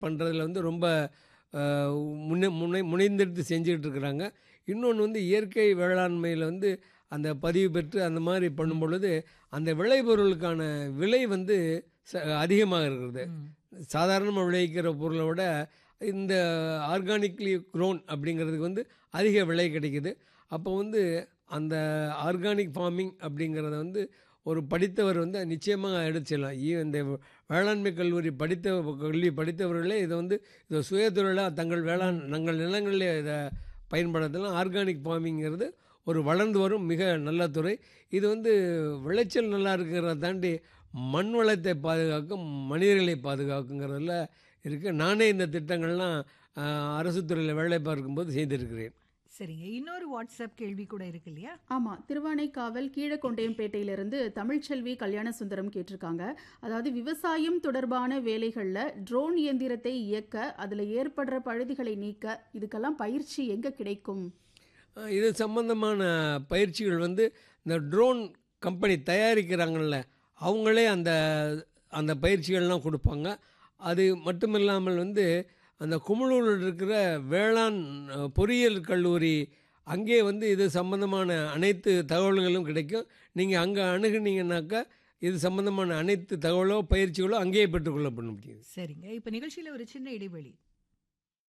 பண்ணுறதுல வந்து ரொம்ப அஹ், முன்ன முனை முனைந்தெடுத்து செஞ்சுக்கிட்டு இருக்கிறாங்க இன்னொன்று வந்து இயற்கை வேளாண்மையில் வந்து அந்த பதிவு பெற்று அந்த மாதிரி பண்ணும் பொழுது அந்த விளைபொருளுக்கான விலை வந்து ச அதிகமாக இருக்கிறது சாதாரணமாக விளைவிக்கிற பொருளை விட இந்த ஆர்கானிக்லி க்ரோன் அப்படிங்கிறதுக்கு வந்து அதிக விலை கிடைக்குது அப்போ வந்து அந்த ஆர்கானிக் ஃபார்மிங் அப்படிங்கிறத வந்து ஒரு படித்தவர் வந்து நிச்சயமாக எடுத்து செல்லலாம் ஈ இந்த வேளாண்மை கல்லூரி படித்த கல்வி படித்தவர்களே இதை வந்து இதை சுயதொழிலாக தங்கள் வேளாண் தங்கள் நிலங்களிலே இதை பயன்படுத்தலாம் ஆர்கானிக் ஃபார்மிங்கிறது ஒரு வளர்ந்து வரும் மிக நல்ல துறை இது வந்து விளைச்சல் நல்லா இருக்கிறத தாண்டி மண் வளத்தை பாதுகாக்கும் மனிதர்களை பாதுகாக்குங்கிறதுல இருக்குது நானே இந்த திட்டங்கள்லாம் ஆஹ், அரசு துறையில் வேலை பார்க்கும்போது செய்திருக்கிறேன் சரிங்க இன்னொரு வாட்ஸ்அப் கேள்வி கூட இருக்கு இல்லையா ஆமா திருவானைக்காவல் கீழக்கொண்டையம்பேட்டையிலிருந்து தமிழ்ச்செல்வி கல்யாண சுந்தரம் கேட்டிருக்காங்க அதாவது விவசாயம் தொடர்பான வேலைகளில் ட்ரோன் இயந்திரத்தை இயக்க அதில் ஏற்படுற பழுதுகளை நீக்க இதுக்கெல்லாம் பயிற்சி எங்கே கிடைக்கும் ஆஹ், இது சம்பந்தமான பயிற்சிகள் வந்து இந்த ட்ரோன் கம்பெனி தயாரிக்கிறாங்கல்ல அவங்களே அந்த அந்த பயிற்சிகள்லாம் கொடுப்பாங்க அது மட்டும் இல்லாமல் வந்து அந்த குமுளூரில் இருக்கிற வேளாண் அஹ், பொறியியல் கல்லூரி அங்கே வந்து இது சம்பந்தமான அனைத்து தகவல்களும் கிடைக்கும் நீங்கள் அங்கே அணுகுனீங்கன்னாக்கா இது சம்பந்தமான அனைத்து தகவலோ பயிற்சிகளோ அங்கேயே பெற்றுக்கொள்ள பண்ண முடியும் சரிங்க இப்போ நிகழ்ச்சியில் ஒரு சின்ன இடைவெளி